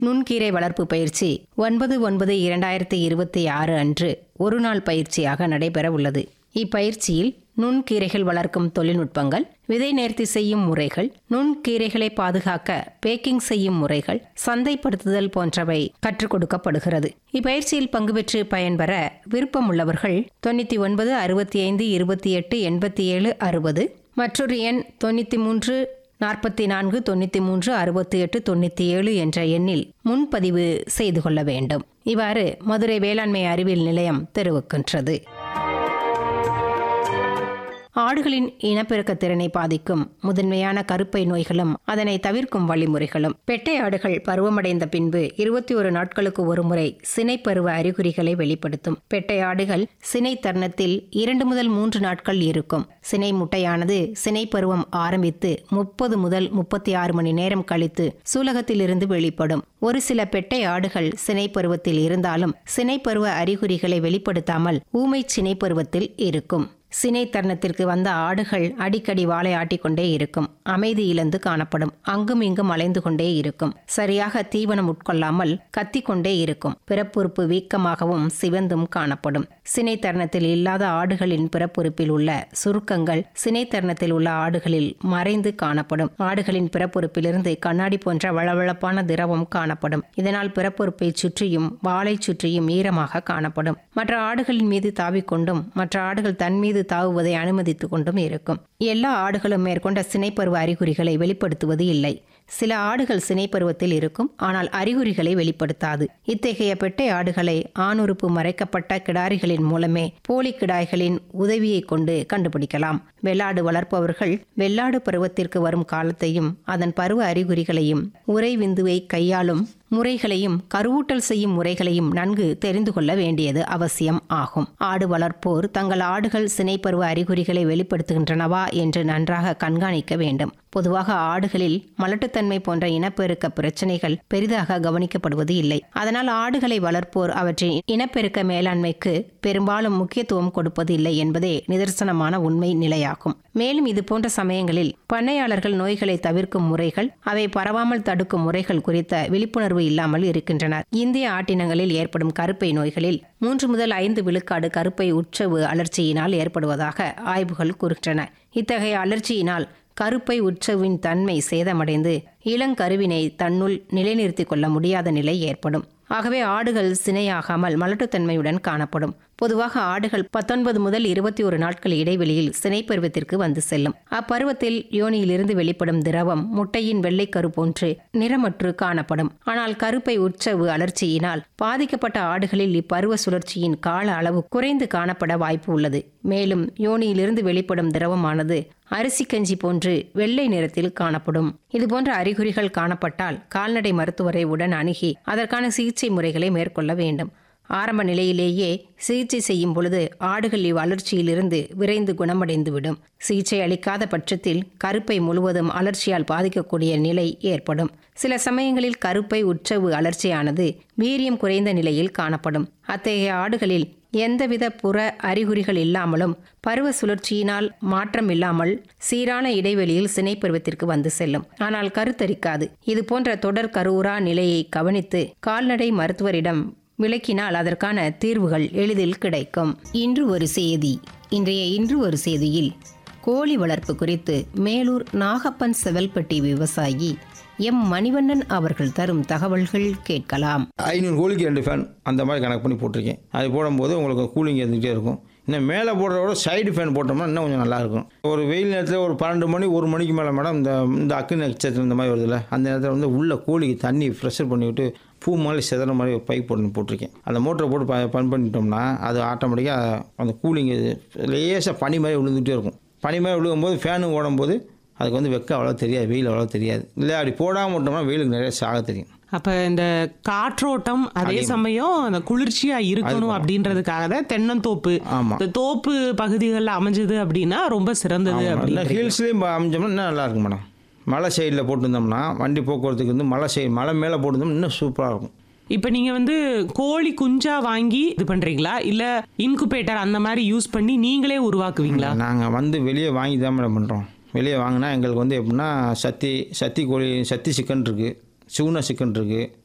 நுண்கீரை வளர்ப்பு பயிற்சி ஒன்பது ஒன்பது இரண்டாயிரத்தி இருபத்தி ஆறு அன்று ஒரு நாள் பயிற்சியாக நடைபெற உள்ளது இப்பயிற்சியில் நுண்கீரைகள் வளர்க்கும் தொழில்நுட்பங்கள் விதை நேர்த்தி செய்யும் முறைகள் நுண்கீரைகளை பாதுகாக்க பேக்கிங் செய்யும் முறைகள் சந்தைப்படுத்துதல் போன்றவை கற்றுக் கொடுக்கப்படுகிறது இப்பயிற்சியில் பங்கு பெற்று பயன்பெற விருப்பமுள்ளவர்கள் தொண்ணூற்றி ஒன்பது அறுபத்தி ஐந்து இருபத்தி எட்டு எண்பத்தி ஏழு அறுபது மற்றொரு எண் தொண்ணூற்றி மூன்று நாற்பத்தி நான்கு தொண்ணூற்றி மூன்று அறுபத்தி எட்டு தொண்ணூற்றி ஏழு என்ற எண்ணில் முன்பதிவு செய்து கொள்ள வேண்டும் இவ்வாறு மதுரை வேளாண்மை அறிவியல் நிலையம் தெரிவிக்கின்றது ஆடுகளின் இனப்பெருக்க திறனை பாதிக்கும் முதன்மையான கருப்பை நோய்களும் அதனை தவிர்க்கும் வழிமுறைகளும் பெட்டை ஆடுகள் பருவமடைந்த பின்பு இருபத்தி ஒரு நாட்களுக்கு ஒருமுறை சினைப்பருவ அறிகுறிகளை வெளிப்படுத்தும் பெட்டை ஆடுகள் சினை தருணத்தில் இரண்டு முதல் மூன்று நாட்கள் இருக்கும் சினை முட்டையானது சினை பருவம் ஆரம்பித்து முப்பது முதல் முப்பத்தி ஆறு மணி நேரம் கழித்து சூலகத்திலிருந்து வெளிப்படும் ஒரு சில பெட்டை ஆடுகள் சினை பருவத்தில் இருந்தாலும் சினைப்பருவ அறிகுறிகளை வெளிப்படுத்தாமல் ஊமை சினை பருவத்தில் இருக்கும் சினை தருணத்திற்கு வந்த ஆடுகள் அடிக்கடி வாளை ஆட்டிக்கொண்டே இருக்கும் அமைதி இழந்து காணப்படும் அங்கும் இங்கும் அலைந்து கொண்டே இருக்கும் சரியாக தீவனம் உட்கொள்ளாமல் கத்திக்கொண்டே இருக்கும் பிறப்புறுப்பு வீக்கமாகவும் சிவந்தும் காணப்படும் சினை தருணத்தில் இல்லாத ஆடுகளின் பிறப்புறுப்பில் உள்ள சுருக்கங்கள் சினை தருணத்தில் உள்ள ஆடுகளில் மறைந்து காணப்படும் ஆடுகளின் பிறப்புறுப்பிலிருந்து கண்ணாடி போன்ற வளவளப்பான திரவம் காணப்படும் இதனால் பிறப்புறுப்பை சுற்றியும் வாளை சுற்றியும் ஈரமாக காணப்படும் மற்ற ஆடுகளின் மீது தாவிக்கொண்டும் மற்ற ஆடுகள் தன் மீது தாவுவதை அனுமதித்துக் கொண்டும் இருக்கும் எல்லா ஆடுகளும் மேற்கொண்ட சினைப்பருவ அறிகுறிகளை வெளிப்படுத்துவது இல்லை சில ஆடுகள் சினைப்பருவத்தில் இருக்கும் ஆனால் அறிகுறிகளை வெளிப்படுத்தாது இத்தகைய பெட்டை ஆடுகளை ஆணுறுப்பு மறைக்கப்பட்ட கிடாரிகளின் மூலமே போலி கிடாய்களின் உதவியை கொண்டு கண்டுபிடிக்கலாம் வெள்ளாடு வளர்ப்பவர்கள் வெள்ளாடு பருவத்திற்கு வரும் காலத்தையும் அதன் பருவ அறிகுறிகளையும் உறை விந்துவை கையாளும் முறைகளையும் கருவூட்டல் செய்யும் முறைகளையும் நன்கு தெரிந்து கொள்ள வேண்டியது அவசியம் ஆகும் ஆடு வளர்ப்போர் தங்கள் ஆடுகள் சினைப்பருவ அறிகுறிகளை வெளிப்படுத்துகின்றனவா என்று நன்றாக கண்காணிக்க வேண்டும் பொதுவாக ஆடுகளில் மலட்டுத்தன்மை போன்ற இனப்பெருக்க பிரச்சனைகள் பெரிதாக கவனிக்கப்படுவது இல்லை அதனால் ஆடுகளை வளர்ப்போர் அவற்றின் இனப்பெருக்க மேலாண்மைக்கு பெரும்பாலும் முக்கியத்துவம் கொடுப்பது இல்லை என்பதே நிதர்சனமான உண்மை நிலையாகும் மேலும் இது போன்ற சமயங்களில் பண்ணையாளர்கள் நோய்களை தவிர்க்கும் முறைகள் அவை பரவாமல் தடுக்கும் முறைகள் குறித்த விழிப்புணர்வு இல்லாமல் இருக்கின்றனர் இந்திய ஆட்டினங்களில் ஏற்படும் கருப்பை நோய்களில் மூன்று முதல் ஐந்து விழுக்காடு கருப்பை உட்சவு அலர்ச்சியினால் ஏற்படுவதாக ஆய்வுகள் கூறுகின்றன இத்தகைய அலர்ச்சியினால் கருப்பை உற்சவின் தன்மை சேதமடைந்து இளங்கருவினை தன்னுள் நிலைநிறுத்திக் கொள்ள முடியாத நிலை ஏற்படும் ஆகவே ஆடுகள் சினையாகாமல் மலட்டுத்தன்மையுடன் காணப்படும் பொதுவாக ஆடுகள் பத்தொன்பது முதல் இருபத்தி ஒரு நாட்கள் இடைவெளியில் சினைப்பருவத்திற்கு வந்து செல்லும் அப்பருவத்தில் யோனியிலிருந்து வெளிப்படும் திரவம் முட்டையின் வெள்ளைக்கரு போன்று நிறமற்று காணப்படும் ஆனால் கருப்பை உற்சவு அலர்ச்சியினால் பாதிக்கப்பட்ட ஆடுகளில் இப்பருவ சுழற்சியின் கால அளவு குறைந்து காணப்பட வாய்ப்பு உள்ளது மேலும் யோனியிலிருந்து வெளிப்படும் திரவமானது அரிசி கஞ்சி போன்று வெள்ளை நிறத்தில் காணப்படும் இதுபோன்ற அறிகுறிகள் காணப்பட்டால் கால்நடை மருத்துவரை உடன் அணுகி அதற்கான சிகிச்சை முறைகளை மேற்கொள்ள வேண்டும் ஆரம்ப நிலையிலேயே சிகிச்சை செய்யும் பொழுது ஆடுகள் இவ்வளர்ச்சியிலிருந்து விரைந்து குணமடைந்துவிடும் சிகிச்சை அளிக்காத பட்சத்தில் கருப்பை முழுவதும் அலர்ச்சியால் பாதிக்கக்கூடிய நிலை ஏற்படும் சில சமயங்களில் கருப்பை உற்சவு அலர்ச்சியானது வீரியம் குறைந்த நிலையில் காணப்படும் அத்தகைய ஆடுகளில் எந்தவித புற அறிகுறிகள் இல்லாமலும் பருவ சுழற்சியினால் மாற்றம் இல்லாமல் சீரான இடைவெளியில் சினைப்பருவத்திற்கு வந்து செல்லும் ஆனால் கருத்தரிக்காது இது போன்ற தொடர் கருவுரா நிலையை கவனித்து கால்நடை மருத்துவரிடம் விளக்கினால் அதற்கான தீர்வுகள் எளிதில் கிடைக்கும் இன்று ஒரு செய்தி இன்றைய இன்று ஒரு செய்தியில் கோழி வளர்ப்பு குறித்து மேலூர் நாகப்பன் செவல்பட்டி விவசாயி எம் மணிவண்ணன் அவர்கள் தரும் தகவல்கள் கேட்கலாம் ஐநூறு கோழிக்கு ரெண்டு ஃபேன் அந்த மாதிரி கணக்கு பண்ணி போட்டிருக்கேன் அது போடும்போது உங்களுக்கு கூலிங் இருந்துகிட்டே இருக்கும் இன்னும் மேலே போடுறத விட சைடு ஃபேன் போட்டோம்னா இன்னும் கொஞ்சம் நல்லாயிருக்கும் ஒரு வெயில் நேரத்தில் ஒரு பன்னெண்டு மணி ஒரு மணிக்கு மேலே மேடம் இந்த இந்த அக்கு நட்சத்திரம் இந்த மாதிரி வருதுல்ல அந்த நேரத்தில் வந்து உள்ள கோழிக்கு தண்ணி ப்ரெஷர் பண்ணிவிட்டு பூ மாதிரி செதற மாதிரி ஒரு பைப் போட்டு போட்டிருக்கேன் அந்த மோட்டரை போட்டு ப பன் பண்ணிட்டோம்னா அது ஆட்டோமேட்டிக்காக அந்த கூலிங் லேசாக பனி மாதிரி விழுந்துகிட்டே இருக்கும் பனி மாதிரி விழுகும்போது ஃபேனு ஓடும்போது அதுக்கு வந்து வெக்க அவ்வளோ தெரியாது வெயில் அவ்வளோ தெரியாது இல்லை அப்படி போடாமல் விட்டோம்னா வெயிலுக்கு நிறைய சாக தெரியும் அப்ப இந்த காற்றோட்டம் அதே சமயம் அந்த குளிர்ச்சியா இருக்கணும் அப்படின்றதுக்காக தான் தென்னந்தோப்பு ஆமா. இந்த தோப்பு பகுதிகளில் அமைஞ்சது அப்படின்னா ரொம்ப சிறந்தது இல்லை அப்படின்னு ஹில்ஸ்லேயும் அமைஞ்சோம்னா இன்னும் நல்லா இருக்கும் மேடம் மலை சைடில் போட்டிருந்தோம்னா வண்டி போக்குவரத்துக்கு வந்து மலை சைடு மலை மேலே போட்டிருந்தோம்னா இன்னும் சூப்பராக இருக்கும் இப்ப நீங்க வந்து கோழி குஞ்சா வாங்கி இது பண்றீங்களா இல்ல இன்குபேட்டர் அந்த மாதிரி யூஸ் பண்ணி நீங்களே உருவாக்குவீங்களா நாங்கள் வந்து வெளியே வாங்கி தான் மேடம் பண்ணுறோம் வெளியே வாங்கினா எங்களுக்கு வந்து எப்படின்னா சத்தி சத்தி கோழி சத்தி சிக்கன் இருக்குது சூனா சிக்கன் இருக்குது